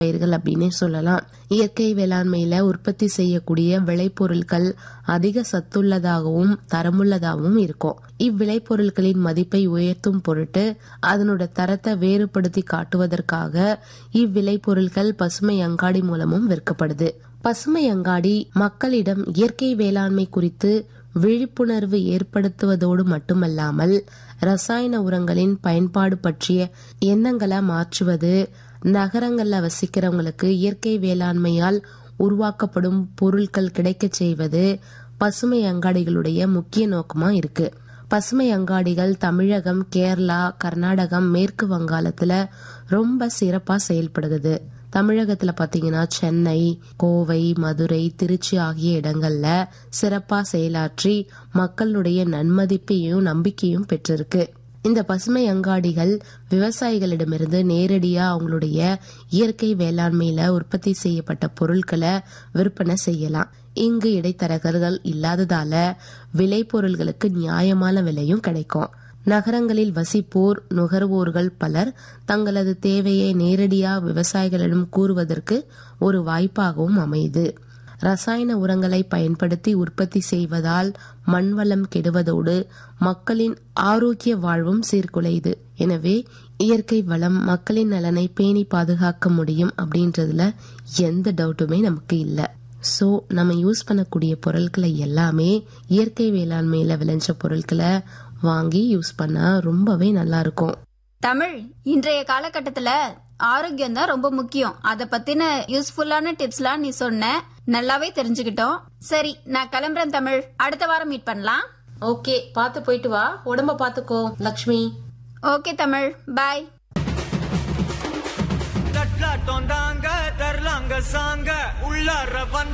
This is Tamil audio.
பயிர்கள் அப்படின்னே சொல்லலாம் இயற்கை வேளாண்மையில உற்பத்தி செய்யக்கூடிய விளைபொருட்கள் அதிக சத்துள்ளதாகவும் தரமுள்ளதாகவும் இருக்கும் இவ்விளைபொருட்களின் மதிப்பை உயர்த்தும் பொருட்டு அதனோட தரத்தை வேறுபடுத்தி காட்டுவதற்காக இவ்விளைபொருட்கள் பசுமை அங்காடி மூலமும் விற்கப்படுது பசுமை அங்காடி மக்களிடம் இயற்கை வேளாண்மை குறித்து விழிப்புணர்வு ஏற்படுத்துவதோடு மட்டுமல்லாமல் ரசாயன உரங்களின் பயன்பாடு பற்றிய எண்ணங்களை மாற்றுவது நகரங்கள்ல வசிக்கிறவங்களுக்கு இயற்கை வேளாண்மையால் உருவாக்கப்படும் பொருட்கள் கிடைக்க செய்வது பசுமை அங்காடிகளுடைய முக்கிய நோக்கமா இருக்கு பசுமை அங்காடிகள் தமிழகம் கேரளா கர்நாடகம் மேற்கு வங்காளத்துல ரொம்ப சிறப்பா செயல்படுகிறது தமிழகத்துல பாத்தீங்கன்னா சென்னை கோவை மதுரை திருச்சி ஆகிய இடங்கள்ல சிறப்பா செயலாற்றி மக்களுடைய நன்மதிப்பையும் நம்பிக்கையும் பெற்றிருக்கு இந்த பசுமை அங்காடிகள் விவசாயிகளிடமிருந்து நேரடியா அவங்களுடைய இயற்கை வேளாண்மையில உற்பத்தி செய்யப்பட்ட பொருட்களை விற்பனை செய்யலாம் இங்கு இடைத்தரகர்கள் இல்லாததால விளைபொருள்களுக்கு நியாயமான விலையும் கிடைக்கும் நகரங்களில் வசிப்போர் நுகர்வோர்கள் பலர் தங்களது தேவையை நேரடியா விவசாயிகளிடம் கூறுவதற்கு ஒரு வாய்ப்பாகவும் அமையுது ரசாயன உரங்களை பயன்படுத்தி உற்பத்தி செய்வதால் மண்வளம் கெடுவதோடு மக்களின் ஆரோக்கிய வாழ்வும் சீர்குலையுது எனவே இயற்கை வளம் மக்களின் நலனை பேணி பாதுகாக்க முடியும் அப்படின்றதுல எந்த டவுட்டுமே நமக்கு இல்லை ஸோ நம்ம யூஸ் பண்ணக்கூடிய பொருட்களை எல்லாமே இயற்கை வேளாண்மையில விளைஞ்ச பொருட்களை வாங்கி யூஸ் பண்ணா ரொம்பவே நல்லா இருக்கும் தமிழ் இன்றைய காலகட்டத்துல ஆரோக்கியம் தான் ரொம்ப முக்கியம் அத பத்தின யூஸ்ஃபுல்லான டிப்ஸ்லாம் நீ சொன்ன நல்லாவே தெரிஞ்சுக்கிட்டோம் சரி நான் கிளம்புறேன் தமிழ் அடுத்த வாரம் மீட் பண்ணலாம் ஓகே பார்த்து போயிட்டு வா உடம்ப பாத்துக்கோ லக்ஷ்மி ஓகே தமிழ் பாய் தட்லாட்டம் தாங்க தரலாங்க சாங்க உள்ளார வந்து